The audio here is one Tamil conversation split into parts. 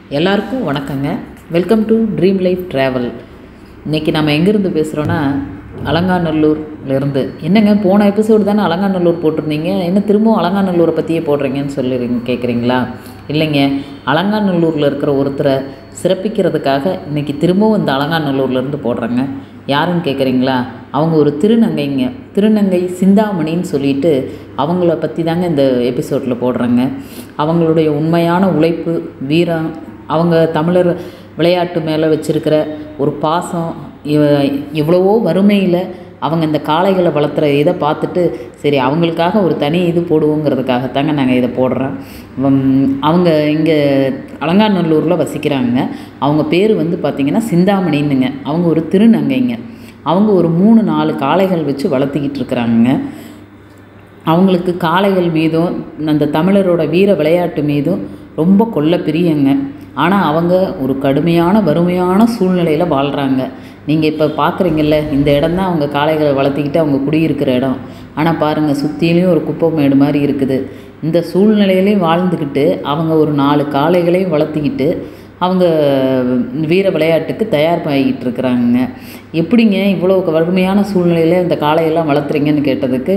எல்லாருக்கும் வணக்கங்க welcome to dream life travel இன்றைக்கி நம்ம எங்கேருந்து பேசுகிறோன்னா அலங்காநல்லூர்லேருந்து என்னங்க போன எபிசோடு தானே அலங்காநல்லூர் போட்டிருந்தீங்க என்ன திரும்பவும் அலங்காநல்லூரை பற்றியே போடுறீங்கன்னு சொல்லிடுங்க கேட்குறீங்களா இல்லைங்க அலங்காநல்லூரில் இருக்கிற ஒருத்தரை சிறப்பிக்கிறதுக்காக இன்றைக்கி திரும்பவும் இந்த அலங்காநல்லூர்லேருந்து போடுறேங்க யாருன்னு கேட்குறீங்களா அவங்க ஒரு திருநங்கைங்க திருநங்கை சிந்தாமணின்னு சொல்லிட்டு அவங்கள பற்றி தாங்க இந்த எபிசோடில் போடுறேங்க அவங்களுடைய உண்மையான உழைப்பு வீரம் அவங்க தமிழர் விளையாட்டு மேலே வச்சிருக்கிற ஒரு பாசம் இவ- எவ்வளவோ வறுமையில் அவங்க இந்த காளைகளை வளர்த்துற இதை பார்த்துட்டு சரி அவங்களுக்காக ஒரு தனி இது போடுவோங்கிறதுக்காகத்தாங்க நாங்கள் இதை போடுறோம் உம், அவங்க இங்கே அலங்காநல்லூரில் வசிக்கிறாங்க அவங்க பேர் வந்து பார்த்திங்கன்னா சிந்தாமணின்னுங்க அவங்க ஒரு திருநங்கைங்க அவங்க ஒரு மூணு நாலு காளைகள் வச்சு வளர்த்திக்கிட்டு இருக்கிறாங்க அவங்களுக்கு காளைகள் மீதும் அந்த தமிழரோட வீர விளையாட்டு மீதும் ரொம்ப கொள்ள பிரியங்க ஆனால் அவங்க ஒரு கடுமையான வறுமையான சூழ்நிலையில் வாழ்கிறாங்க நீங்கள் இப்போ பார்க்குறீங்கல்ல இந்த இடம் தான் அவங்க காளைகளை வளர்த்திக்கிட்டு அவங்க குடியிருக்கிற இடம் ஆனால் பாருங்கள் சுற்றிலையும் ஒரு குப்பை மேடு மாதிரி இருக்குது இந்த சூழ்நிலையிலையும் வாழ்ந்துக்கிட்டு அவங்க ஒரு நாலு காளைகளையும் வளர்த்திக்கிட்டு அவங்க வீர விளையாட்டுக்கு தயார் பண்ணிக்கிட்டு இருக்கிறாங்க எப்படிங்க இவ்வளோ வறுமையான சூழ்நிலையில் இந்த காளையெல்லாம் வளர்த்துறீங்கன்னு கேட்டதுக்கு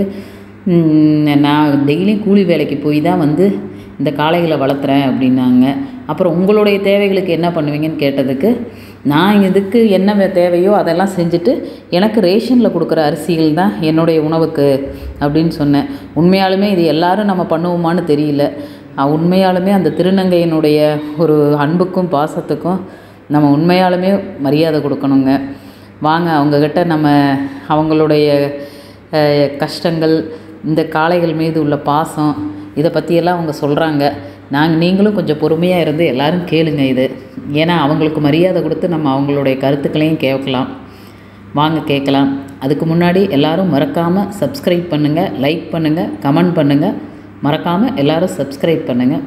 ம், நான் டெய்லியும் கூலி வேலைக்கு போய் தான் வந்து இந்த காளைகளை வளர்த்துறேன் அப்படின்னாங்க அப்புறம் உங்களுடைய தேவைகளுக்கு என்ன பண்ணுவீங்கன்னு கேட்டதுக்கு நான் இதுக்கு என்ன வே- தேவையோ அதெல்லாம் செஞ்சுட்டு எனக்கு ரேஷனில் கொடுக்குற அரிசிகள் தான் என்னுடைய உணவுக்கு அப்படின்னு சொன்னேன் உண்மையாலுமே இது எல்லாரும் நம்ம பண்ணுவோமான்னு தெரியல அஹ் உண்மையாலுமே அந்த திருநங்கையினுடைய ஒரு அன்புக்கும் பாசத்துக்கும் நம்ம உண்மையாலுமே மரியாதை கொடுக்கணுங்க வாங்க அவங்கக்கிட்ட நம்ம அவங்களுடைய அஹ், கஷ்டங்கள் இந்த காளைகள் மீது உள்ள பாசம் இதை பற்றியெல்லாம் அவங்க சொல்கிறாங்க நாங்கள் நீங்களும் கொஞ்சம் பொறுமையாக இருந்து எல்லாரும் கேளுங்க இது ஏன்னா அவங்களுக்கு மரியாதை கொடுத்து நம்ம அவங்களுடைய கருத்துக்களையும் கேட்கலாம் வாங்க கேட்கலாம் அதுக்கு முன்னாடி எல்லாரும் மறக்காமல் சப்ஸ்கிரைப் பண்ணுங்கள் லைக் பண்ணுங்கள் கமெண்ட் பண்ணுங்கள் மறக்காமல் எல்லாரும் சப்ஸ்கிரைப் பண்ணுங்கள்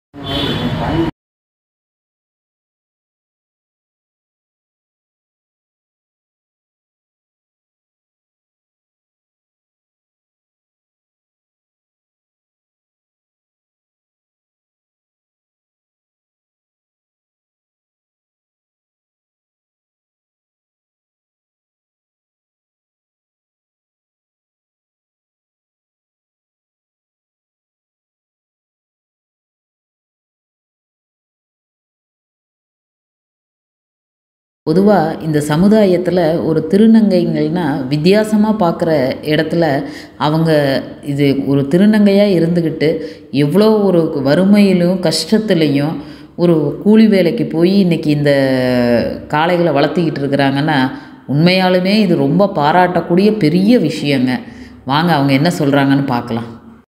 பொதுவாக இந்த சமுதாயத்தில் ஒரு திருநங்கைங்கள்னா வித்தியாசமாக பார்க்குற இடத்துல அவங்க இது ஒரு திருநங்கையாக இருந்துக்கிட்டு எவ்வளோ ஒரு வறுமையிலும் கஷ்டத்துலேயும் ஒரு கூலி வேலைக்கு போய் இன்றைக்கி இந்த காளைகளை வளர்த்திக்கிட்டு இருக்கிறாங்கன்னா உண்மையாலுமே இது ரொம்ப பாராட்டக்கூடிய பெரிய விஷயங்க வாங்க அவங்க என்ன சொல்கிறாங்கன்னு பார்க்கலாம்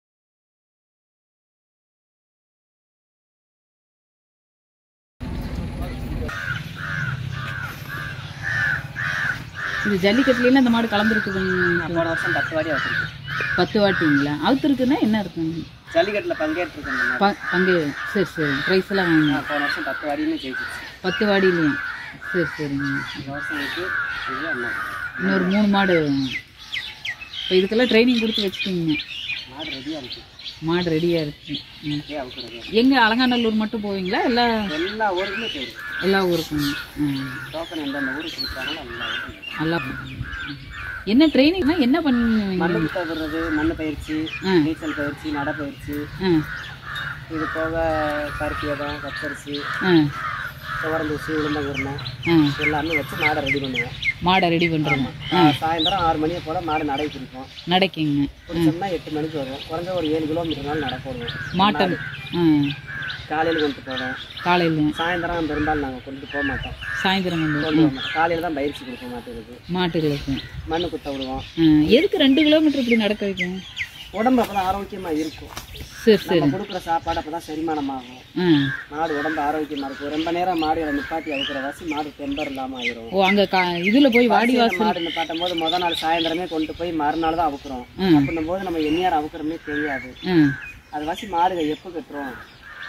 இது ஜல்லிக்கட்டுலாம் இந்த மாடு கலந்துருக்குதுங்க போன வருஷம் பத்து வாடி வச்சிருக்கு பத்து வாட்டிங்களா அவுத்துருக்குன்னா என்ன இருக்குங்க ஜல்லிக்கட்டில் பங்கேற்றிருக்கேன் இந்த மாதிரி. ப பங்கு சரி சரி ப்ரைஸ் எல்லாம் வாங்க நான் போன வருஷம் பத்து வாடியுமே ஜெயிச்சிருச்சு பத்து வாடிலையும் சரி சரிங்க இந்த வருஷம் இருக்கு இது அண்ணா இன்னொரு மூணு மாடு இப்போ இதுக்கெல்லாம் ட்ரைனிங் கொடுத்து வச்சுக்கிங்க மாடு ரெடியாக இருக்கு மாடு ரெடியாக இருக்கு ம் அப்படியே அவுக்குறது எங்கே அலங்காநல்லூர் மட்டும் போவீங்களா எல்லா எல்லா ஊருக்குமே போயிருக்கு எல்லா ஊருக்கும் ம் டோக்கன் எந்தெந்த ஊருக்கு கொடுக்குறாங்களோ எல்லா ஊருக்கும் நல்லா என்ன ட்ரைனிங்னா என்ன பண்ணுவீங்க மண்ணு குத்த விடுறது மண் பயிற்சி ஆ. நீச்சல் பயிற்சி நடப்பயிற்சி ஆ இது போக பருத்தியதம் பச்சரிசி ஆ துவரந்தூசி உளுந்தங்குருணை ஆ எல்லாமே வச்சு மாடை ரெடி பண்ணுவோம் மாடை ரெடி பண்ணுறோம் ஆ, சாயந்தரம் ஆறு மணியை போல் மாடு நடை பிடிப்போம் நடக்கிங்க பிடிச்சோம்னா எட்டு மணிக்கு வருவோம் குறைஞ்ச ஒரு ஏழு கிலோமீட்டர்னாலும் நடக்க வருவோம் மாட்டம் ஆ காலையில் கொண்டு போவோம் காலையில் சாயந்தரம் பெரும்பாலும் நாங்கள் கொண்டு போக மாட்டோம் சாயந்தரம் வந்து கொண்டு போக மாட்டோம் காலையில் தான் பயிற்சி கொடுப்போம் மாட்டுக்கு மாட்டுகளுக்கு மண்ணு குத்த விடுவோம் ஆ, எதுக்கு ரெண்டு கிலோமீட்டர் இப்படி நடக்க வைக்கும் உடம்பு அப்போ தான் ஆரோக்கியமாக இருக்கும் சரி சரி நம்ம கொடுக்குற சாப்பாடு அப்போ தான் செரிமானம் ஆகும் ஆ மாடு உடம்பு ஆரோக்கியமாக இருக்கும் ரொம்ப நேரம் மாடுகளை நிப்பாட்டி அவுக்கிற வாசி மாடு தெம்பர் இல்லாமல் ஆயிரும் ஓ அங்கே கா இதில் போய் வாடி வாசல் மாடு நிப்பாட்டும் போது முத நாள் சாயந்தரமே கொண்டு போய் மறுநாள் தான் அவுக்குறோம் ம். அப்படின்னும் போது நம்ம எந்நேரம் அவுக்குறோமே தெரியாது ஆ அது வாசி மாடுகள் எப்போ கட்டுறோம்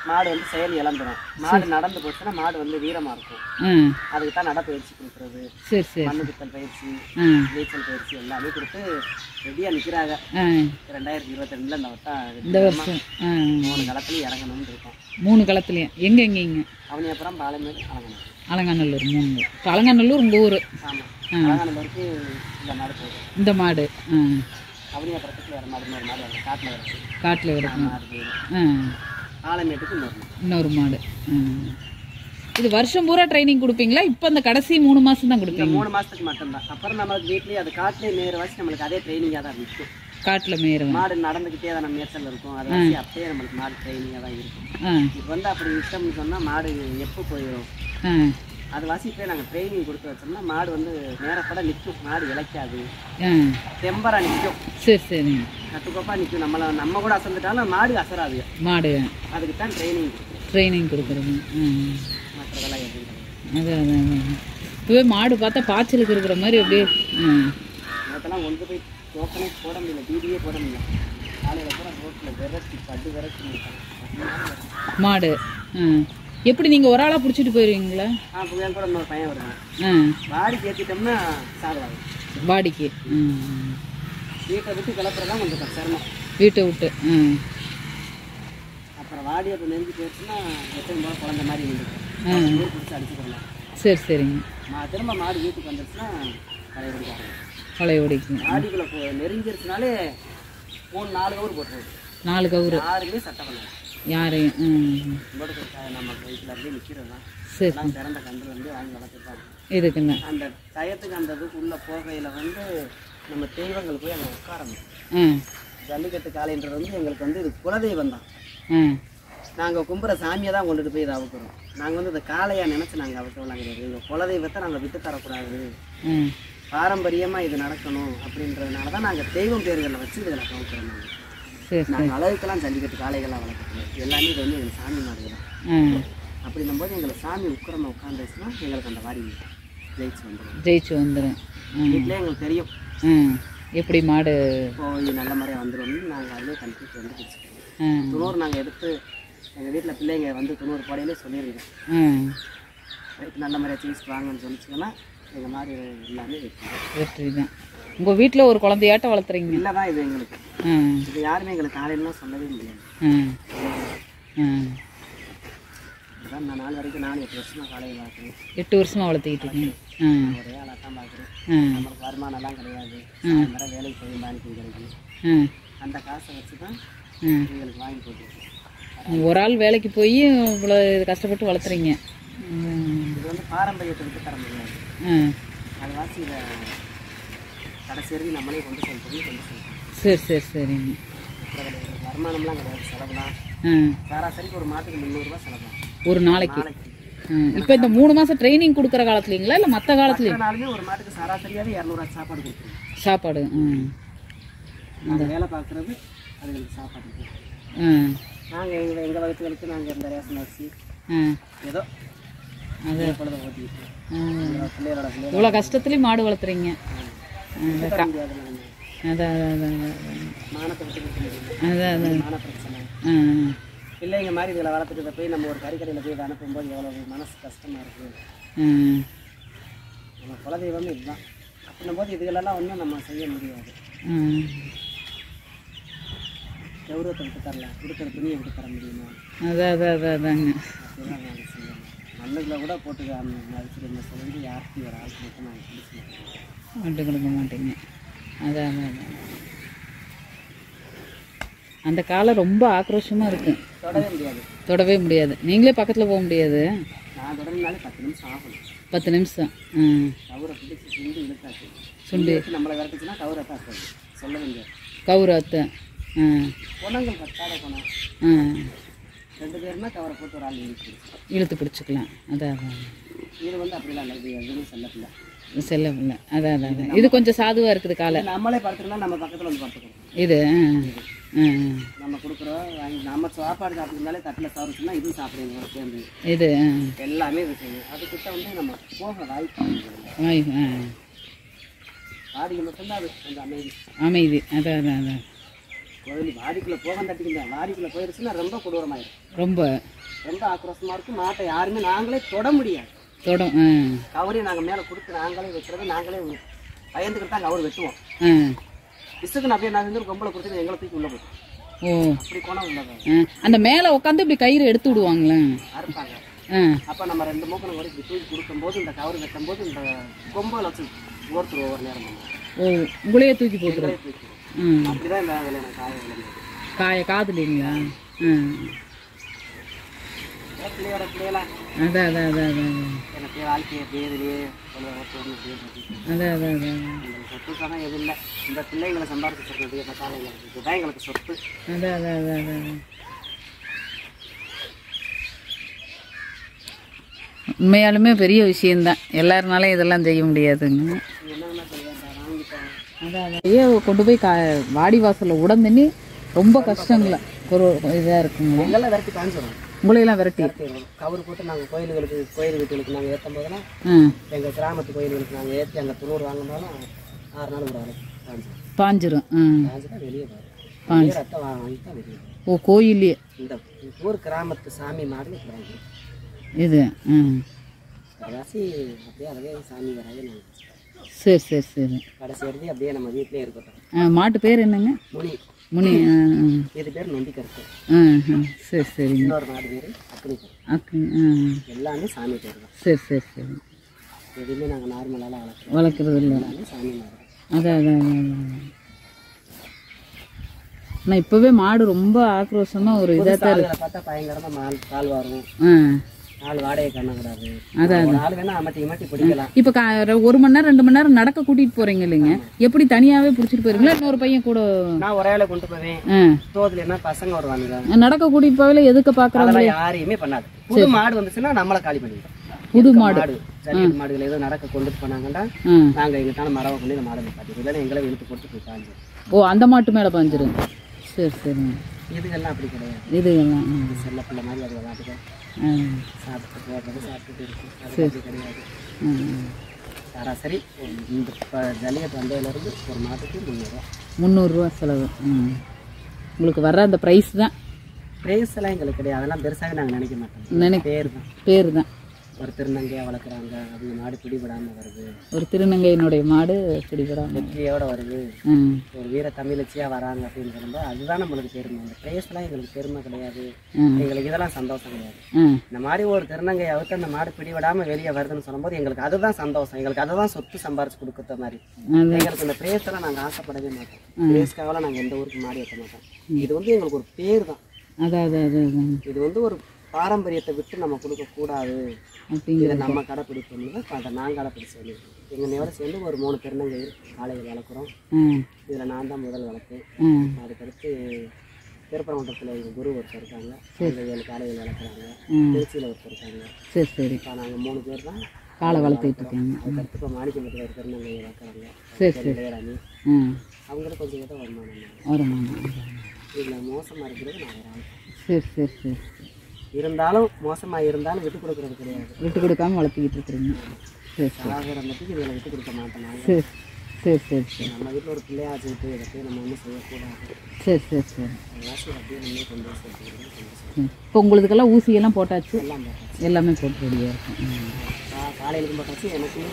மாடு வந்து செயல் இழந்துரும் மாடு நடந்து போச்சுன்னா மாடு வந்து வீரமா இருக்கும் ஆ அதுக்கு தான் நடப்பயிற்சி கொடுக்குறது சரி சரி மண்ணு குத்தல் பயிற்சி ஆ நீச்சல் பயிற்சி எல்லாமே கொடுத்து ரெடியாக நிற்கிறாங்க ஆ ரெண்டாயிரத்தி இருபத்தி இந்த வட்டம் இந்த வருஷம் ஆ மூணு களத்துலையும் இறங்கணும்னு இருக்கோம் மூணு களத்துலையும் எங்கே எங்கேங்க அவனியப்புறம் பாலமேடு அலங்கணும் அலங்காநல்லூர் மூணு இப்போ அலங்காநல்லூர் உங்கள் ஊர் ஆமாம் அலங்காநல்லூருக்கு இந்த மாடு போகுது இந்த மாடு ஆ அவனியப்புறத்துக்கு வேறு மாடு இன்னொரு மாடு வருது காட்டில் வருது காட்டில் கிடக்கும் மாடு போயிடும் ஆ ஆலமேட்டுக்கு இன்னொரு மாடு இன்னொரு மாடு ஆ. இது வருஷம் பூரா ட்ரைனிங் கொடுப்பீங்களா இப்போ அந்த கடைசி மூணு மாதம் தான் இந்த கொடுப்பீங்க மூணு மாதத்துக்கு மட்டும்தான் அப்புறம் நம்மளுக்கு வீட்லேயே அது காட்டிலே நேர வாசி நம்மளுக்கு அதே ட்ரைனிங்காக தான் நிற்கும் காட்டில் மேயறவன் மாடு நடந்துக்கிட்டே தான் மேய்ச்சல் இருக்கும் அது வச்சு அப்பயே நம்மளுக்கு மாடு ட்ரைனிங்காக தான் இருக்கும் ஆ இப்போ வந்து அப்படி விட்டோம்னு சொன்னால் மாடு எப்போ போயிடும் ஆ அது வாசிப்பே நாங்கள் ட்ரைனிங் கொடுத்து வச்சோம்னா மாடு வந்து நேரப்பட நிற்கும் மாடு இழைக்காது ஆ தெம்பரா நிற்கும் சரி சரி கட்டுக்கோப்பா நிற்கும் நம்மளை நம்ம கூட அசந்துட்டாலும் மாடு அசராது மாடு அதுக்கு தான் ட்ரைனிங் ட்ரைனிங் கொடுக்குறது ஆ மற்றதெல்லாம் எதுவும் கிடையாது அதான் அதான் அதான் இப்போவே மாடு பார்த்தா பாய்ச்சலுக்கு இருக்கிற மாதிரி அப்படியே ஆ நேரத்தெல்லாம் கொண்டு போய் டோக்கனே போட முடியல டிடியே போட முடியல காலையில் கூட ரோட்டில் விரட்டி பட்டு விரட்டி மாடு ஆ எப்படி நீங்கள் ஒரு ஆளாக பிடிச்சிட்டு போயிடுவீங்களா ஆ இப்போ என் கூட இன்னொரு பையன் வருவான் ஆ வாடிக்கு ஏற்றிட்டோம்னா சாகுவாங்க பாடிக்கு ம் வீட்டை விட்டு கிளப்புறதான் கொஞ்சம் சிரமம் வீட்டை விட்டு ம் அப்புறம் வாடி அப்போ நெஞ்சு போயிடுச்சுன்னா எப்பயும் போல குழந்த மாதிரி நின்றுக்கும் ஊர் பிடிச்சி அடிச்சுக்கலாம் சரி சரிங்க மா திரும்ப மாடு வீட்டுக்கு வந்துருச்சுன்னா கலை பிடிக்காது பழைய ஓடிக்கு மாடிக்குள்ளே போ நெருங்கிருச்சுனாலே மூணு நாலு கவுர் போட்டுருது நாலு கவுரு யாருக்குமே சட்டம் பண்ணலாம் யாரையும் ம் உங்களோட நம்ம வீட்டில் அப்படியே நிற்கிறது தான் சரி எல்லாம் பிறந்த கன்று வந்து வாங்கி வளர்த்துருப்பாங்க இதுக்குண்ணே அந்த டயத்துக்கு அந்த இதுக்கு உள்ள போகையில் வந்து நம்ம தெய்வங்கள் போய் அங்கே உட்காரணும் ஆ ஜல்லிக்கட்டு காலைன்றது வந்து எங்களுக்கு வந்து இது குலதெய்வம் தான் ஆ நாங்கள் கும்புற சாமியை தான் கொண்டுட்டு போய் இதை அவுக்குறோம் நாங்கள் வந்து இந்த காளையாக நினச்சி நாங்கள் அவுக்கலாம் கிடையாது எங்கள் குலதெய்வத்தை நாங்கள் விட்டு தரக்கூடாது ஆ பாரம்பரியமாக இது நடக்கணும் அப்படின்றதுனால தான் நாங்கள் தெய்வம் பேர்களை வச்சு இதில் கவுக்குறோம் நாங்கள் சரி சரி நாங்கள் அழகுக்கெல்லாம் ஜல்லிக்கட்டு காளைகள்லாம் வளர்க்குறோம் எல்லாமே இது வந்து எங்களுக்கு சாமி மாதிரி தான் ஆ அப்படின்னும் போது எங்களுக்கு சாமி உட்காரமாக உட்காந்துச்சுன்னா எங்களுக்கு அந்த வாடி ஜெயிச்சு வந்துடும் ஜெயிச்சு வந்துடும் ஆ வீட்டிலே எங்களுக்கு தெரியும் ஆ எப்படி மாடு போய் நல்ல முறையாக வந்துடும் நாங்கள் அதிலே கன்ஃபியூஸ் வந்து பிடிச்சிக்கிறோம் ஆ துணூறு நாங்கள் எடுத்து எங்கள் வீட்டில் பிள்ளைங்க வந்து துணூறு போடையிலே சொல்லிடுங்க ஆ ரைட் நல்ல முறையாக ஜெயிச்சுட்டு வாங்கன்னு சொல்லிச்சுங்கன்னா எங்கள் மாதிரி எல்லாமே வெற்றி வெற்றி தான் உங்கள் வீட்டில் ஒரு குழந்தையாட்ட வளர்த்துறீங்க இல்லை தான் இது எங்களுக்கு ஆ இது யாருமே எங்களுக்கு காலையிலாம் சொல்லவே முடியாது ஆ ஆ இதுதான் நான் நாள் வரைக்கும் நாலு எட்டு வருஷமா காலையில் பார்க்குறேன் எட்டு வருஷமாக வளர்த்திக்கிட்டு இருக்கீங்க ஆ ஒரே ஆளாக தான் பார்க்குறேன் ஆ நம்மளுக்கு வருமானம்லாம் கிடையாது சாயந்தரம் வேலைக்கு போய் பானிக்கு கிடைக்கும் ஆ அந்த காசை வச்சு தான் ஆ எங்களுக்கு வாங்கி போட்டுருக்கோம் ஒரு ஆள் வேலைக்கு போய் இவ்வளோ கஷ்டப்பட்டு வளர்த்துறீங்க ம். இது வந்து பாரம்பரியத்தை விட்டு தர முடியாது ஆ அது வாசி இதை கடைசி வரைக்கும் நம்மளே கொண்டு செலுத்தணும் கொண்டு செலுத்தணும் சரி சரி சரிங்க வருமானம்லாம் கிடையாது செலவுலாம் ஆ சராசரிக்கு ஒரு மாட்டுக்கு முந்நூறுரூவா செலவு ஒரு நாளைக்கு நாளைக்கு இப்போ இந்த மூணு மாதம் ட்ரைனிங் கொடுக்குற காலத்துலீங்களா இல்லை மற்ற காலத்துலையும் மற்ற நாளுமே ஒரு மாட்டுக்கு சராசரியாகவே இரநூறுவா சாப்பாடு கொடுத்துருவோம் சாப்பாடு ம் நாங்கள் வேலை பார்க்குறது அதுங்களுக்கு சாப்பாடு கொடுக்குறோம். ஆ நாங்கள் எங்கள் எங்கள் வகுத்துகளுக்கு நாங்கள் இந்த ரேஷன் அரிசி ஆ ஏதோ அது பொழுத ஓட்டிக்கிட்டு ஆ. எங்களோட பிள்ளைகளோட பிள்ளை இவ்வளோ கஷ்டத்துலேயும் மாடு வளர்த்துறீங்க தர முடியாது நாங்கள் அதான் அதான் அதான் அதான். மானத்தை விட்டு கொடுக்க முடியாது அதான் அதான் மான பிரச்சனை ஆ பிள்ளைங்க மாதிரி இதில் வளர்த்துட்டு போய் நம்ம ஒரு கறிக்கடையில் போய் இதை அனுப்பும்போது எவ்வளோ மனசு கஷ்டமாக இருக்குது ஆ நம்ம குலதெய்வமே இதுதான் அப்படின்னும் போது இதுகளெல்லாம் ஒன்றும் நம்ம செய்ய முடியாது ஆ கௌரவத்தை விட்டு தரலாம் கொடுக்குற துணியை விட்டு தர முடியுமா அதான் அதான் அதான் அதாங்க அப்படிலாம் நாங்கள் செய்யலாம் நல்லதில் கூட போட்டு மதிச்சிருந்த சொல்லி யாருக்கும் ஒரு ஆளுக்கு மட்டும் நாங்கள் பிடிச்சி விட்டு கொடுக்க மாட்டீங்க அதான் அதான் அதான் அந்த காலம் ரொம்ப ஆக்ரோஷமாக இருக்கு தொடவே முடியாது தொடவே முடியாது நீங்களே பக்கத்தில் போக முடியாது நான் தொடர்னாலே பத்து நிமிஷம் ஆகணும் பத்து நிமிஷம் ம் கவுரை பிடிச்சி சுண்டி இழுத்தாச்சு சுண்டி. சுண்டி வச்சு நம்மளை விரட்டுச்சுன்னா கவுரை தான் சொல்ல முடியாது கவுராத்த ஆ குணங்கள் பத்தாத குணம் ஆ ரெண்டு பேருமே கவரை போட்டு ஒரு ஆள் இழுத்து இழுத்து பிடிச்சிக்கலாம் அதான் அதான் இது வந்து அப்படிலாம் இல்லை இது எதுவும் செல்லப்பில்லை செல்ல இல்லை அதான் அதான் அதான் இது கொஞ்சம் சாதுவாக இருக்குது காலை நம்மளே படுத்துருந்தா நம்ம பக்கத்தில் வந்து படுத்துக்கணும் இது ஆ ஆ நம்ம கொடுக்குறோம் வாங்கி நம்ம சாப்பாடு சாப்பிட்டுருந்தாலே தட்டில் சாப்பிட்டுனா இதுவும் சாப்பிடுங்க ஒரு சேர்ந்து இது ஆ எல்லாமே இது செய்யும் அதுக்கிட்ட வந்து நம்ம போக வாய்ப்பு இல்லை. வாய் ஆ வாடிக்கு மட்டும்தான் அது கொஞ்சம் அமைதி அமைதி அதான் அதான் அதான் கோயில் வாடிக்குள்ளே போக தட்டிக்கிங்க வாடிக்குள்ளே போயிடுச்சுன்னா ரொம்ப கொடூரமாயிடும் ரொம்ப ரொம்ப ஆக்ரோஷமா இருக்கும் மாட்டை யாருமே நாங்களே தொட முடியாது தொடம் ஆ கவரையும் நாங்கள் மேலே கொடுத்து நாங்களே வைக்கிறது நாங்களே பயந்துக்கிட்டு தான் கவர் வெட்டுவோம் ஆ விசுக்கு அப்படியே நாங்கள் வந்து கொம்பளை கொடுத்து எங்களை தூக்கி உள்ள போட்டோம் ஓ அப்படி போனால் உள்ள ஆ அந்த மேலே உட்காந்து இப்படி கயிறு எடுத்து விடுவாங்களே அறுப்பாங்க ஆ அப்போ நம்ம ரெண்டு மூக்கனை கூட இப்படி தூக்கி கொடுக்கும்போது இந்த கவர் வெட்டும்போது இந்த கொம்பை வச்சு ஒருத்தர் ஒவ்வொரு நேரம் பண்ணுவோம் ஓ உங்களையே தூக்கி போட்டுரும் எங்களே தூக்கி ம் அப்படிதான் இந்த வேலையை நான் காய விளையாது காய காதுலீங்களா ஆ பிள்ளையோட பிள்ளையெல்லாம் அதான் அதான் அதான் அதான் எனக்கு வாழ்க்கையை பேதிலேயே சொல்ல ஒருத்தர் அப்படியே போட்டு அதான் அதான் அதான் எங்களுக்கு சொத்து தான் எதுவும் இல்லை இந்த பிள்ளைங்களை சம்பாதிச்சு சொல்றது இந்த காலையில் இதுதான் எங்களுக்கு சொத்து அதான் அதான் அதான் அதான் உண்மையாலுமே பெரிய விஷயம்தான் எல்லாருனாலும் இதெல்லாம் செய்ய முடியாதுங்க என்னென்ன சொல்லுவேன் வாங்கிட்டோம் அதான் அதான் ஐயோ கொண்டு போய் கா வாடி வாசலில் உடந்தண்ணி ரொம்ப கஷ்டங்கள ஒரு இதாக இருக்குங்களா எங்கெல்லாம் விரட்டி காமிச்சிடும் உங்களையெல்லாம் விரட்டி கவர் போட்டு நாங்கள் கோயில்களுக்கு கோயில் வீட்டுகளுக்கு நாங்கள் ஏற்றும் போதெல்லாம் ஆ எங்கள் கிராமத்து கோயில்களுக்கு நாங்கள் ஏற்றி அங்கே துணூறு வாங்கினாலும் ஆறு நாள் ஒரு ஆள் காமிச்சிடும் பாஞ்சிரும் ஆ காமிச்சிட்டா வெளியே பாரு வெளியே ரத்தம் வா- வாங்கி தான் வெளியே வரும். ஓ கோயில்லையே இந்த ஊர் கிராமத்து சாமி மாடு வாங்கி இது ஆ கடைசி அப்படியே அதே சாமி வராது நாங்கள் சரி சரி சரி கடைசி வரைக்கும் அப்படியே நம்ம வீட்டிலே இருக்கட்டும் ஆ மாட்டு பேர் என்னங்க முனி முனி ஆ இது பேர் நொண்டி கருத்து ஆ ஆ சரி சரிங்க இன்னொரு மாடு பேர் அக்னி கருத்து அக்கு ஆ எல்லாமே சாமி பேர் தான் சரி சரி சரி எதுவுமே நாங்கள் நார்மலாலாம் வளர்க்குறோம் வளர்க்குறது இல்லை எல்லாமே சாமி மாடு அதான் அதான் அதான் அதான். ஆனால் இப்போவே மாடு ரொம்ப ஆக்ரோஷமாக ஒரு இதாக தான் ஆளுகளை பார்த்தா பயங்கரமாக மால் கால் வரும் ஆ நாலு வாடகை காணக்கூடாது ஒரு ஆள் வேணா அமட்டி அமட்டி பிடிக்கலாம் இப்போ கா ஒரு மணி நேரம் ரெண்டு மணி நேரம் நடக்க கூட்டிகிட்டு போகிறீங்க இல்லைங்க எப்படி தனியாகவே பிடிச்சிட்டு போயிருங்களா இன்னொரு பையன் கூட நான் ஒரே ஆளை கொண்டு போவேன் ஆ தோதுல என்ன பசங்க வருவானுங்க நடக்க கூட்டிகிட்டு போகல எதுக்கு பார்க்குறோம் அதெல்லாம் யாரையுமே பண்ணாது புது மாடு வந்துச்சுன்னா நம்மளை காலி பண்ணிடும் புது மாடு மாடு ஜல்லிக்கட்டு மாடுகள் ஏதோ நடக்க கொண்டுட்டு போனாங்கன்னா ஆ நாங்க எங்கிட்டான மரவை கொண்டு இந்த மாடை நிப்பாட்டி இல்லைன்னா எங்களை இழுத்து போட்டு போய் காஞ்சிடும் ஓ அந்த மாட்டு மேலே பாஞ்சிரும் சரி சரி இதுகெல்லாம் அப்படி கிடையாது இது எல்லாம் ம். இது செல்ல பிள்ளை மாதிரி அது விளாட்டுக்கு ஆ சாப்பிட்டு போகிறது சாப்பிட்டுட்டு இருக்கும் அது அப்படி கிடையாது ம். சராசரி இந்த இப்போ ஜல்லிக்கட்டு வந்ததுலேருந்து ஒரு மாட்டுக்கு முந்நூறுரூவா முந்நூறுரூவா செலவு ம் உங்களுக்கு வர்ற அந்த ப்ரைஸ் தான் ப்ரைஸ் எல்லாம் எங்களுக்கு கிடையாது அதெல்லாம் பெருசாக நாங்கள் நினைக்க மாட்டோம் நினை பேர் தான் பேர் தான் ஒரு திருநங்கையாக வளர்க்குறாங்க அவங்க மாடு பிடிபடாமல் வருது ஒரு திருநங்கையினுடைய மாடு பிடிபடாமல் வெற்றியோட வருது ம் ஒரு வீர தமிழச்சியாக வராங்க அப்படின்னு சொல்லும்போது அதுதான் நம்மளுக்கு பெருமை அந்த ப்ரைஸ்லாம் எங்களுக்கு பெருமை கிடையாது ம். எங்களுக்கு இதெல்லாம் சந்தோஷம் கிடையாது ம் இந்த மாதிரி ஒரு திருநங்கை அவுத்து அந்த மாடு பிடிவிடாமல் வெளியே வருதுன்னு சொல்லும்போது எங்களுக்கு அதுதான் சந்தோஷம் எங்களுக்கு அதை தான் சொத்து சம்பாரிச்சு கொடுக்குற மாதிரி அது எங்களுக்கு இந்த பிரேஸ் எல்லாம் நாங்கள் ஆசைப்படவே மாட்டோம் பிரேஸ்க்காகலாம் நாங்கள் எந்த ஊருக்கு மாடி ஏற்ற மாட்டோம் இது வந்து எங்களுக்கு ஒரு பேர் தான் அதான் அதான் அதான் அதான் இது வந்து ஒரு பாரம்பரியத்தை விட்டு நம்ம கொடுக்கக்கூடாது அப்படிங்கிற இதை நம்ம கடைப்பிடிப்போம்னு தான் அதை நான் கடைப்பிடிச்சு சொல்லியிருக்கேன் எங்கள் நேரோட சேர்ந்து ஒரு மூணு திருநங்கை காலையில் வளர்க்குறோம் ம் இதில் நான் தான் முதல் வளர்ப்பு ம் அதுக்கடுத்து திருப்பரங்குன்றத்தில் எங்கள் குரு ஒருத்தர் இருக்காங்க அவங்க ஏழு காலையில் வளர்க்குறாங்க ம். திருச்சியில் ஒருத்தர் இருக்காங்க சரி சரி இப்போ நாங்கள் மூணு பேர் தான் காலை வளர்த்துக்கிட்டு இருக்கீங்க அதுக்கடுத்து இப்போ மாணிக்கம்பட்டியில் ஒரு திருநங்கை வளர்க்குறாங்க சரி சரி இளையராணி ம் அவங்களும் கொஞ்சம் ஏதோ வருமானம் வருமானம் இதில் மோசமாக இருக்கிறது நான் ஒரு ஆள் சரி சரி சரி இருந்தாலும் மோசமாக இருந்தாலும் விட்டு கொடுக்குறது கிடையாது விட்டு கொடுக்காம வளர்த்திக்கிட்டு இருக்கிறீங்க சரி சரி சாகிற மட்டும் இதில் விட்டு கொடுக்க மாட்டோம் நாங்கள் சரி சரி சரி சரி நம்ம வீட்டில் ஒரு பிள்ளையா வச்சுக்கிட்டு இதை போய் நம்ம ஒன்றும் செய்யக்கூடாது சரி சரி சரி வாசி அப்படியே நம்ம கொண்டு போய் சேர்த்துக்கிறது கொண்டு போய் ம். இப்போ உங்களுதுக்கெல்லாம் ஊசியெல்லாம் போட்டாச்சு எல்லாம் போட்டாச்சு எல்லாமே போட்டு ரெடியாக இருக்கும் ம். கா- காலையிலுக்கும் போட்டாச்சு எனக்குமே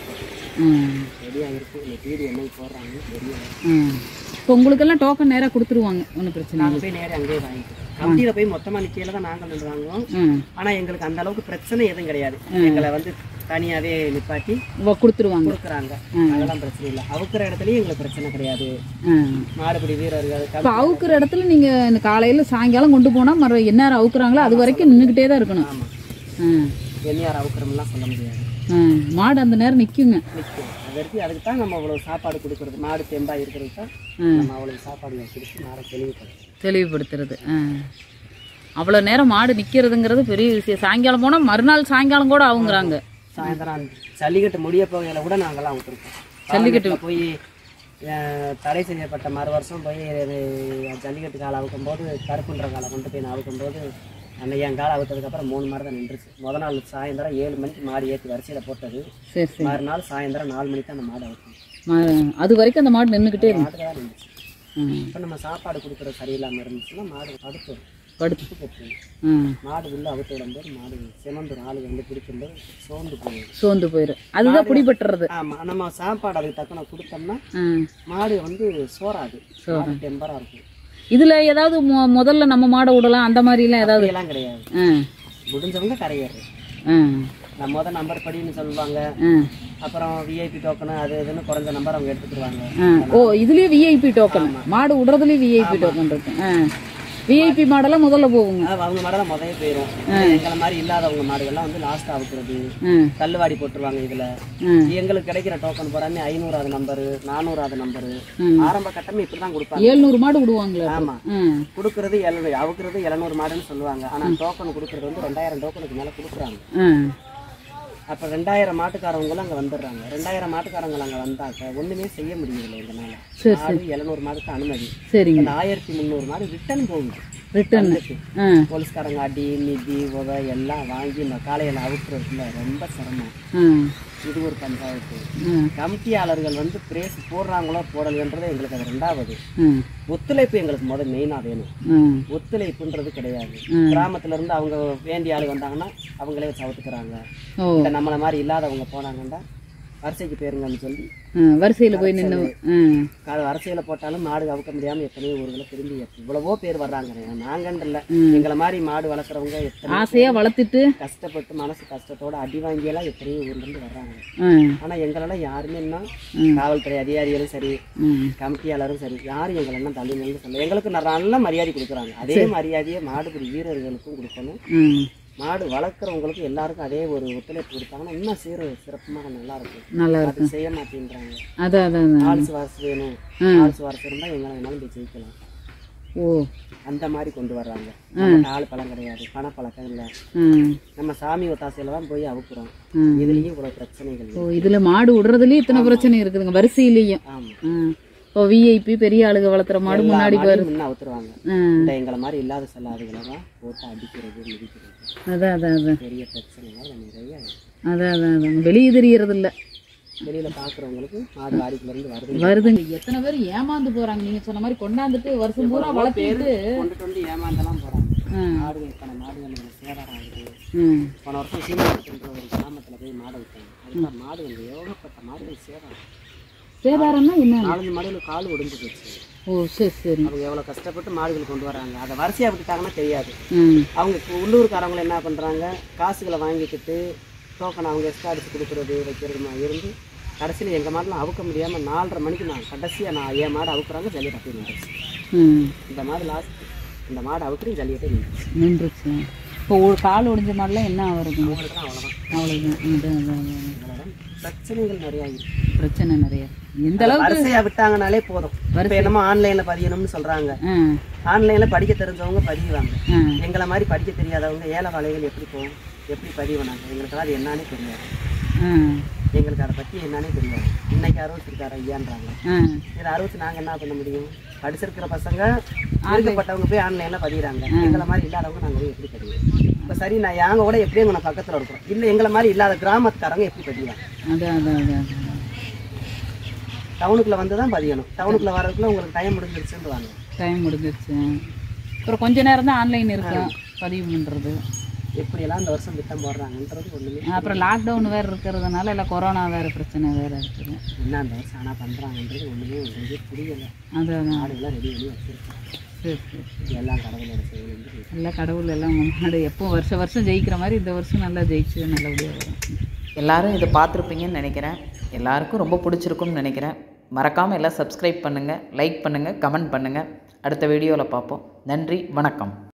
ம் ரெடியாக இருக்குது இந்த வீடு என்னைக்கு போடுறாங்கன்னு தெரியல ம் இப்போ உங்களுக்கெல்லாம் டோக்கன் நேராக கொடுத்துருவாங்க ஒன்றும் பிரச்சனை இல்லை நாங்கள் போய் நேரே அங்கேயே வாங்கிக்கிறோம் கம்பியில் போய் மொத்தமாக நிற்கையில தான் நாங்கள் நின்று வாங்குவோம் ம் ஆனால் எங்களுக்கு அந்த அளவுக்கு பிரச்சனை எதுவும் கிடையாது எங்களை வந்து தனியாகவே நிப்பாட்டி இவ கொடுத்துருவாங்க கொடுக்குறாங்க அதெல்லாம் பிரச்சனை இல்லை அவுக்குற இடத்துலையும் எங்களுக்கு பிரச்சனை கிடையாது ம் மாடுபிடி வீரர்கள் இப்போ அவுக்குற இடத்துல நீங்கள் இந்த காலையில் சாயங்காலம் கொண்டு போனால் மறு எந்நேரம் அவுக்குறாங்களோ அது வரைக்கும் நின்றுக்கிட்டே தான் இருக்கணும் ஆமாம் ம் எண்ணியார் அவுக்குறோம்லாம் சொல்ல முடியாது ம் மாடு அந்த நேரம் நிற்குங்க நிற்கும் அது வரைக்கும் அதுக்கு தான் நம்ம அவ்வளோ சாப்பாடு கொடுக்குறது மாடு தெம்பாக இருக்கிறது தான் ம். நம்ம அவ்வளோ சாப்பாடு கொடுத்து மாடை தெளிவுபடுத்தும் தெளிவுபடுத்துறது ஆ அவ்வளோ நேரம் மாடு நிற்கிறதுங்கிறது பெரிய விஷயம் சாயங்காலம் போனால் மறுநாள் சாயங்காலம் கூட ஆகுங்கிறாங்க சாயந்தரம் ஜல்லிக்கட்டு முடிய போகையில கூட நாங்கள்லாம் அவுத்துருக்கோம் ஜல்லிக்கட்டு. போய் அஹ், தடை செய்யப்பட்ட மறு வருஷம் போய் இது ஜல்லிக்கட்டு காலை அவுக்கும் போது கருப்புன்ற காலை கொண்டு போய் நான் அவுக்கும் போது அந்த என் காலை அவுத்ததுக்கப்புறம் மூணு மரம் தான் நின்றுச்சு முத நாள் சாயந்தரம் ஏழு மணிக்கு மாடு ஏற்றி வரிசையில் போட்டது சரி சரி மறுநாள் சாயந்தரம் நாலு மணிக்கு தான் அந்த மாடு அவுக்கணும் ம- அது வரைக்கும் அந்த மாடு நின்றுக்கிட்டே இருக்கும் மாட்டுக்கு தான் நின்றுச்சு ம் இப்போ நம்ம சாப்பாடு கொடுக்குறது சரியில்லாமல் இருந்துச்சுன்னா மாடு அடுத்து படுத்து கட்டும் ம் மாடு உள்ள அவுத்து விடும்போது மாடு சிமந்து நாலு வந்து பிடிக்கும்போது சோர்ந்து போயிடும் சோர்ந்து போயிடும் அதுதான் பிடிபட்டுறது ஆமா நம்ம சாப்பாடு அதுக்கு தக்கன கொடுத்தோம்னா ம் மாடு வந்து சோறாது மாடு டெம்பரா இருக்கும் இதில் ஏதாவது மொ முதல்ல நம்ம மாடை விடலாம் அந்த மாதிரிலாம் ஏதாவது அப்படியெல்லாம் கிடையாது ம் முடிஞ்சவங்க கரையேறு ம் நான் முத நம்பர் படின்னு சொல்லுவாங்க ம் அப்புறம் விஐபி டோக்கனு அது இதுன்னு குறைஞ்ச நம்பர் அவங்க எடுத்துக்கிடுவாங்க ஆ ஓ இதுலேயே விஐபி டோக்கன் மாடு விடுறதுலேயே விஐபி டோக்கன் இருக்கு ஆ விஐபி மாடெல்லாம் முதல்ல போகுங்க அது அவங்க மாடெல்லாம் முதலே போயிடும் எங்களை மாதிரி இல்லாதவங்க மாடுகள்லாம் வந்து லாஸ்ட் அவுக்குறது ம் தள்ளுவாடி போட்டுருவாங்க இதுல ம் எங்களுக்கு கிடைக்கிற டோக்கன் போறாமே ஐநூறாவது நம்பரு நானூறாவது நம்பரு ஆரம்ப கட்டமே இப்படிதான் கொடுப்பாங்க ஏழ்நூறு மாடு விடுவாங்களா ஆமா ம் கொடுக்கறது எழுநூறு அவுக்குறது எழுநூறு மாடுன்னு சொல்லுவாங்க ஆனா டோக்கன் கொடுக்கறது வந்து ரெண்டாயிரம் டோக்கனுக்கு மேல கொடுக்குறாங்க ம் அப்ப ரெண்டாயிரம் மாட்டுக்காரவங்களும் அங்க வந்துடுறாங்க ரெண்டாயிரம் மாட்டுக்காரங்க அங்க வந்தாக்க ஒண்ணுமே செய்ய முடியல எங்கனால மாடு எழுநூறு மாடுக்கு அனுமதி சரிங்க அந்த ஆயிரத்தி முந்நூறு மாடு ரிட்டர்ன் போகுது ரிட்டர்ன் வந்துட்டு. ஆ போலீஸ்காரங்க அடி மிதி உதை எல்லாம் வாங்கி இந்த காலையில அவுக்குறதுல ரொம்ப சிரமம் ம் இது ஒரு பஞ்சாயத்து ம் கமிட்டியாளர்கள் வந்து பிரேஸ் போடுறாங்களோ போடலைன்றது எங்களுக்கு அது ரெண்டாவது ம் ஒத்துழைப்பு எங்களுக்கு முதல் மெயினா வேணும் ம் ஒத்துழைப்புன்றது கிடையாது கிராமத்துல இருந்து அவங்க வேண்டிய ஆளு வந்தாங்கன்னா அவங்களே வச்சு அவுத்துக்கிறாங்க ஓ இல்ல நம்மள மாதிரி இல்லாதவங்க போனாங்கன்னா வரிசைக்கு போயிருங்கன்னு சொல்லி ம் வரிசையில் போய் நின்று ம் அது வரிசையில போட்டாலும் மாடு அவுக்க முடியாம எத்தனையோ ஊர்களை திரும்பி இவ்வளவோ பேர் வர்றாங்க நாங்கன்னு இல்ல எங்களை மாதிரி மாடு வளர்க்குறவங்க எத்தனை ஆசையாக வளர்த்துட்டு கஷ்டப்பட்டு மனசு கஷ்டத்தோட அடி வாங்கியெல்லாம் எத்தனையோ ஊர்ல இருந்து வர்றாங்க ம் ஆனா எங்களெல்லாம் யாருமே என்ன காவல்துறை அதிகாரிகளும் சரி ம் கமிட்டியாளரும் சரி யாரும் எங்களை என்ன தள்ளி நின்று சொல்ல எங்களுக்கு நல்ல மரியாதை கொடுக்குறாங்க அதே மரியாதையை மாடுபிடி வீரர்களுக்கும் கொடுக்கணும் ம் மாடு வளர்க்குறவங்களுக்கு எல்லாருக்கும் அதே ஒரு ஒத்துழைப்பு கொடுத்தாங்கன்னா இன்னும் சீர சிறப்புமாக நல்லா இருக்கும் நல்லா இருக்கும் அது செய்ய மாட்டேன்றாங்க அதான் அதான் அதான். ஆள் சுவாரசு வேணும் ஆள் சுவாரசு இருந்தால் எங்களை வேணாலும் போய் ஜெயிக்கலாம் ஓ அந்த மாதிரி கொண்டு வர்றாங்க நமக்கு ஆள் பழம் கிடையாது பணப்பழக்கம் இல்லை ம் நம்ம சாமி ஒத்தாசையில தான் போய் அவுக்குறோம் ம். இதுலயும் இவ்வளவு பிரச்சனைகள் ஓ இதில் மாடு விடுறதுலேயே இத்தனை பிரச்சனை இருக்குதுங்க வரிசையிலையும் ஆமா ம் இப்போ விஐபி பெரிய ஆளுங்க வளர்த்துற மாடு முன்னாடி மாடி முன்ன அவுத்துருவாங்க ம் இந்த எங்களை மாதிரி இல்லாத செல்லாதுகளை தான் போட்டு அடிக்கிறது மிதிக்கிறது அதான் அதான் அதான் பெரிய பிரச்சனைகள் நிறைய அதான் அதான் அதான் வெளியே தெரியறது இல்லை வெளியில பாக்குறவங்களுக்கு மாடு வாடிக்குள்ள இருந்து வருது வருதுங்க எத்தனை பேர் ஏமாந்து போறாங்க நீங்க சொன்ன மாதிரி கொண்டாந்துட்டு வருஷம் பூரா வளர்த்துட்டு கொண்டுட்டு வந்து ஏமாந்தெல்லாம் போறாங்க ம். மாடுகள் இத்தனை மாடுகள் எங்களுக்கு சேதாரம் ஆகுது ம் போன வருஷம் சீமாட்டுன்ற ஒரு கிராமத்துல போய் மாடு விட்டாங்க அதுல மாடுகள் ஏகப்பட்ட மாடுகள் சேதாரம் சேதாரம்னா என்ன நாலஞ்சு மாடுகள் கால் ஒடிஞ்சு போச்சு ஓ சரி சரி அவங்க எவ்வளவு கஷ்டப்பட்டு மாடுகள் கொண்டு வராங்க அதை வரிசையா விட்டுட்டாங்கன்னா தெரியாது ம் அவங்க இப்ப உள்ளூர்காரங்களை என்ன பண்றாங்க காசுகளை வாங்கிக்கிட்டு டோக்கன் அவங்க எக்ஸ்ட்ரா அடிச்சு கொடுக்குறது வைக்கிறது மாதிரி இருந்து கடைசியில் எங்கள் மாடெலாம் அவுக்க முடியாமல் நாலரை மணிக்கு நான் கடைசியாக நான் என் மாடு அவுக்குறாங்க ஜல்லியட் அப்படியே நின்றுச்சு ம் இந்த மாடு லாஸ்ட் இந்த மாடு அவுக்குறேன் ஜல்லியட்டே நின்றுச்சு நின்றுச்சு இப்போ ஒரு கால் ஒடிஞ்ச மாடெல்லாம் என்ன வருதுங்க அவங்களுக்கு அவ்வளோதான் அவ்வளோதான் அதான் அதான் அதான். எங்களோட பிரச்சனைகள் நிறையா இருக்கு பிரச்சனை நிறைய எந்த அளவுக்கு வரிசையா விட்டாங்கனாலே போதும் இப்போ என்னமோ ஆன்லைன்ல பதியணும்னு சொல்றாங்க ஆ ஆன்லைன்ல படிக்க தெரிஞ்சவங்க பதிவாங்க ஆ எங்களை மாதிரி படிக்க தெரியாதவங்க ஏழை வாழைகள் எப்படி போகும் எப்படி பதிவுனாங்க எங்களுக்கு அது என்னன்னே தெரியாது ஆ எங்களுக்கு அதை பத்தி என்னன்னே தெரியாது இன்னைக்கு அறுபத்தி இருக்காரு ஐயான்றாங்க ஆ இதில் அறுபத்தி நாங்க என்ன பண்ண முடியும் படிச்சிருக்கிற பசங்க இருக்கப்பட்டவங்க போய் ஆன்லைன்ல பதிகிறாங்க எங்களை மாதிரி இல்லாதவங்க நாங்க போய் எப்படி பதிவோம் இப்போ சரி நான் எங்க கூட எப்படியும் உங்க பக்கத்துல இருக்கிறோம் இல்லை எங்களை மாதிரி இல்லாத கிராமத்துக்காரங்க எப்படி பதிவாங்க அதான் அதான் அதான் அதான். டவுனுக்குள்ள வந்து தான் பதியணும் டவுனுக்குள்ள வரதுக்குள்ள உங்களுக்கு டைம் முடிஞ்சிருச்சுன்னு வாங்க டைம் முடிஞ்சிருச்சு அப்புறம் கொஞ்ச நேரம் தான் ஆன்லைன் இருக்கும் பதிவு பண்ணுறது எப்படியெல்லாம் இந்த வருஷம் திட்டம் போடுறாங்கன்றது ஒண்ணுமே அப்புறம் லாக்டவுன் வேறு இருக்கிறதுனால இல்லை கொரோனா வேறு பிரச்சனை வேறு இருக்குது என்ன இந்த வருஷம் ஆனால் பண்றாங்கன்றது ஒண்ணுமே உங்களுக்கு புரியல அதான் அதான் மாடுகள்லாம் ரெடி பண்ணி வச்சிருக்கோம் சரி சரி எல்லாம் கடவுளோட செயல் வந்து எல்லாம் கடவுள் எல்லாம் உங்க மாடு எப்போ வருஷம் வருஷம் ஜெயிக்கிற மாதிரி இந்த வருஷம் நல்லா ஜெயிச்சு நல்லபடியாக வரும் எல்லாரும் இதை பார்த்துருப்பீங்கன்னு நினைக்கிறேன் எல்லாருக்கும் ரொம்ப பிடிச்சிருக்கும்னு நினைக்கிறேன் மறக்காமல் எல்லாம் சப்ஸ்கிரைப் பண்ணுங்கள் லைக் பண்ணுங்கள் கமெண்ட் பண்ணுங்கள் அடுத்த வீடியோவில் பார்ப்போம் நன்றி வணக்கம்